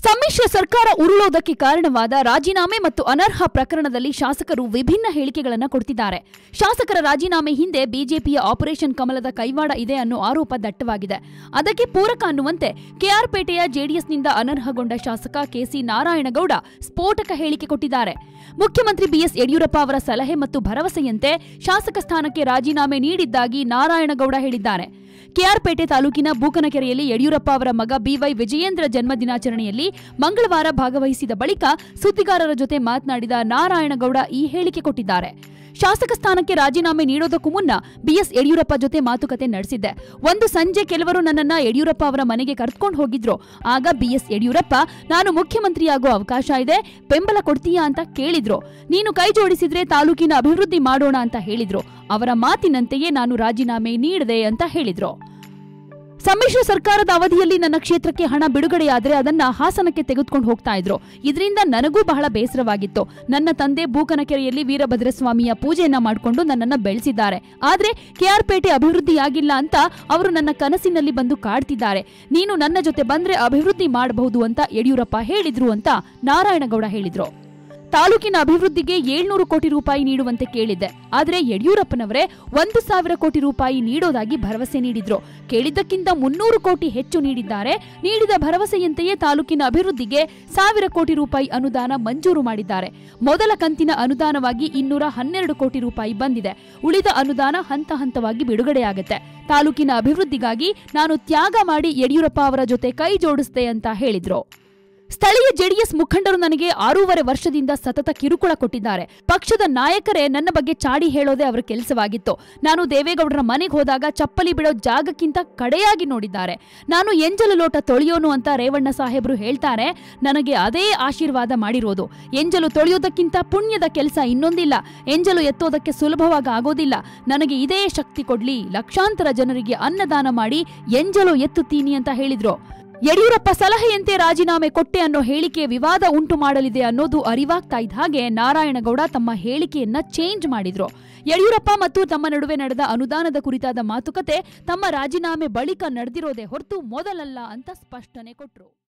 ಸಮ್ಮಿಶ್ರ ಸರ್ಕಾರ ಉರುಳೋದಕ್ಕೆ ಕಾರಣವಾದ ರಾಜೀನಾಮೆ ಮತ್ತು ಅನರ್ಹ ಪ್ರಕರಣದಲ್ಲಿ ಶಾಸಕರು ವಿಭಿನ್ನ ಹೇಳಿಕೆಗಳನ್ನು ಕೊಡ್ತಿದ್ದಾರೆ ಶಾಸಕರ ರಾಜೀನಾಮೆ ಹಿಂದೆ ಬಿಜೆಪಿಯ ಆಪರೇಷನ್ ಕಮಲದ ಕೈವಾಡ ಇದೆ ಅನ್ನೋ ಆರೋಪ ದಟ್ಟವಾಗಿದೆ ಅದಕ್ಕೆ ಪೂರಕ ಅನ್ನುವಂತೆ ಕೆಆರ್ಪೇಟೆಯ ಜೆಡಿಎಸ್ನಿಂದ ಅನರ್ಹಗೊಂಡ ಶಾಸಕ ಕೆಸಿ ನಾರಾಯಣಗೌಡ ಸ್ಫೋಟಕ ಹೇಳಿಕೆ ಕೊಟ್ಟಿದ್ದಾರೆ ಮುಖ್ಯಮಂತ್ರಿ ಬಿಎಸ್ ಯಡಿಯೂರಪ್ಪ ಅವರ ಸಲಹೆ ಮತ್ತು ಭರವಸೆಯಂತೆ ಶಾಸಕ ಸ್ಥಾನಕ್ಕೆ ರಾಜೀನಾಮೆ ನೀಡಿದ್ದಾಗಿ ನಾರಾಯಣಗೌಡ ಹೇಳಿದ್ದಾರೆ ಕೆಆರ್ಪೇಟೆ ತಾಲೂಕಿನ ಬೂಕನಕೆರೆಯಲ್ಲಿ ಯಡಿಯೂರಪ್ಪ ಅವರ ಮಗ ಬಿವೈ ವಿಜಯೇಂದ್ರ ಜನ್ಮದಿನಾಚರಣೆಯಲ್ಲಿ ಮಂಗಳವಾರ ಭಾಗವಹಿಸಿದ ಬಳಿಕ ಸುದ್ದಿಗಾರರ ಜೊತೆ ಮಾತನಾಡಿದ ನಾರಾಯಣಗೌಡ ಈ ಹೇಳಿಕೆ ಕೊಟ್ಟಿದ್ದಾರೆ ಶಾಸಕ ಸ್ಥಾನಕ್ಕೆ ರಾಜೀನಾಮೆ ನೀಡೋದಕ್ಕೂ ಮುನ್ನ ಬಿಎಸ್ ಯಡಿಯೂರಪ್ಪ ಜೊತೆ ಮಾತುಕತೆ ನಡೆಸಿದ್ದೆ ಒಂದು ಸಂಜೆ ಕೆಲವರು ನನ್ನನ್ನ ಯಡಿಯೂರಪ್ಪ ಅವರ ಮನೆಗೆ ಕರೆದುಕೊಂಡು ಹೋಗಿದ್ರು ಆಗ ಬಿಎಸ್ ಯಡಿಯೂರಪ್ಪ ನಾನು ಮುಖ್ಯಮಂತ್ರಿಯಾಗೋ ಅವಕಾಶ ಇದೆ ಬೆಂಬಲ ಕೊಡ್ತೀಯಾ ಅಂತ ಕೇಳಿದ್ರು ನೀನು ಕೈ ಜೋಡಿಸಿದ್ರೆ ತಾಲೂಕಿನ ಅಭಿವೃದ್ಧಿ ಮಾಡೋಣ ಅಂತ ಹೇಳಿದ್ರು ಅವರ ಮಾತಿನಂತೆಯೇ ನಾನು ರಾಜೀನಾಮೆ ನೀಡಿದೆ ಅಂತ ಹೇಳಿದ್ರು ಸಮ್ಮಿಶ್ರ ಸರ್ಕಾರದ ಅವಧಿಯಲ್ಲಿ ನನ್ನ ಕ್ಷೇತ್ರಕ್ಕೆ ಹಣ ಬಿಡುಗಡೆಯಾದ್ರೆ ಅದನ್ನ ಹಾಸನಕ್ಕೆ ತೆಗೆದುಕೊಂಡು ಹೋಗ್ತಾ ಇದ್ರು ಇದರಿಂದ ನನಗೂ ಬಹಳ ಬೇಸರವಾಗಿತ್ತು ನನ್ನ ತಂದೆ ಬೂಕನಕೆರೆಯಲ್ಲಿ ವೀರಭದ್ರಸ್ವಾಮಿಯ ಪೂಜೆಯನ್ನ ಮಾಡಿಕೊಂಡು ನನ್ನನ್ನ ಬೆಳೆಸಿದ್ದಾರೆ ಆದ್ರೆ ಕೆಆರ್ಪೇಟೆ ಅಭಿವೃದ್ಧಿಯಾಗಿಲ್ಲ ಅಂತ ಅವರು ನನ್ನ ಕನಸಿನಲ್ಲಿ ಬಂದು ಕಾಡ್ತಿದ್ದಾರೆ ನೀನು ನನ್ನ ಜೊತೆ ಬಂದ್ರೆ ಅಭಿವೃದ್ಧಿ ಮಾಡಬಹುದು ಅಂತ ಯಡಿಯೂರಪ್ಪ ಹೇಳಿದ್ರು ಅಂತ ನಾರಾಯಣಗೌಡ ಹೇಳಿದ್ರು ತಾಲೂಕಿನ ಅಭಿವೃದ್ಧಿಗೆ ಏಳ್ನೂರು ಕೋಟಿ ರೂಪಾಯಿ ನೀಡುವಂತೆ ಕೇಳಿದ್ದೆ ಆದರೆ ಯಡಿಯೂರಪ್ಪನವರೇ ಒಂದು ಸಾವಿರ ಕೋಟಿ ರೂಪಾಯಿ ನೀಡೋದಾಗಿ ಭರವಸೆ ನೀಡಿದ್ರು ಕೇಳಿದ್ದಕ್ಕಿಂತ ಮುನ್ನೂರು ಕೋಟಿ ಹೆಚ್ಚು ನೀಡಿದ್ದಾರೆ ನೀಡಿದ ಭರವಸೆಯಂತೆಯೇ ತಾಲೂಕಿನ ಅಭಿವೃದ್ಧಿಗೆ ಸಾವಿರ ಕೋಟಿ ರೂಪಾಯಿ ಅನುದಾನ ಮಂಜೂರು ಮಾಡಿದ್ದಾರೆ ಮೊದಲ ಕಂತಿನ ಅನುದಾನವಾಗಿ ಇನ್ನೂರ ಹನ್ನೆರಡು ಕೋಟಿ ರೂಪಾಯಿ ಬಂದಿದೆ ಉಳಿದ ಅನುದಾನ ಹಂತ ಹಂತವಾಗಿ ಬಿಡುಗಡೆಯಾಗುತ್ತೆ ತಾಲೂಕಿನ ಅಭಿವೃದ್ಧಿಗಾಗಿ ನಾನು ತ್ಯಾಗ ಮಾಡಿ ಯಡಿಯೂರಪ್ಪ ಅವರ ಜೊತೆ ಕೈ ಜೋಡಿಸಿದೆ ಅಂತ ಹೇಳಿದ್ರು ಸ್ಥಳೀಯ ಜೆಡಿಎಸ್ ಮುಖಂಡರು ನನಗೆ ಆರೂವರೆ ವರ್ಷದಿಂದ ಸತತ ಕಿರುಕುಳ ಕೊಟ್ಟಿದ್ದಾರೆ ಪಕ್ಷದ ನಾಯಕರೇ ನನ್ನ ಬಗ್ಗೆ ಚಾಡಿ ಹೇಳೋದೇ ಅವರ ಕೆಲಸವಾಗಿತ್ತು ನಾನು ದೇವೇಗೌಡರ ಮನೆಗೆ ಹೋದಾಗ ಚಪ್ಪಲಿ ಬಿಡೋ ಜಾಗಕ್ಕಿಂತ ಕಡೆಯಾಗಿ ನೋಡಿದ್ದಾರೆ ನಾನು ಎಂಜಲು ಲೋಟ ತೊಳೆಯೋನು ಅಂತ ರೇವಣ್ಣ ಸಾಹೇಬರು ಹೇಳ್ತಾರೆ ನನಗೆ ಅದೇ ಆಶೀರ್ವಾದ ಮಾಡಿರೋದು ಎಂಜಲು ತೊಳೆಯೋದಕ್ಕಿಂತ ಪುಣ್ಯದ ಕೆಲಸ ಇನ್ನೊಂದಿಲ್ಲ ಎಂಜಲು ಎತ್ತೋದಕ್ಕೆ ಸುಲಭವಾಗಿ ಆಗೋದಿಲ್ಲ ನನಗೆ ಇದೇ ಶಕ್ತಿ ಕೊಡ್ಲಿ ಲಕ್ಷಾಂತರ ಜನರಿಗೆ ಅನ್ನದಾನ ಮಾಡಿ ಎಂಜಲು ಎತ್ತುತ್ತೀನಿ ಅಂತ ಹೇಳಿದ್ರು ಯಡಿಯೂರಪ್ಪ ಸಲಹೆಯಂತೆ ರಾಜೀನಾಮೆ ಕೊಟ್ಟೆ ಅನ್ನೋ ಹೇಳಿಕೆ ವಿವಾದ ಉಂಟು ಮಾಡಲಿದೆ ಅನ್ನೋದು ಅರಿವಾಗ್ತಾ ಇದ್ದ ಹಾಗೆ ನಾರಾಯಣಗೌಡ ತಮ್ಮ ಹೇಳಿಕೆಯನ್ನ ಚೇಂಜ್ ಮಾಡಿದ್ರು ಯಡಿಯೂರಪ್ಪ ಮತ್ತು ತಮ್ಮ ನಡುವೆ ನಡೆದ ಅನುದಾನದ ಕುರಿತಾದ ಮಾತುಕತೆ ತಮ್ಮ ರಾಜೀನಾಮೆ ಬಳಿಕ ನಡೆದಿರೋದೇ ಹೊರತು ಮೊದಲಲ್ಲ ಅಂತ ಸ್ಪಷ್ಟನೆ ಕೊಟ್ರು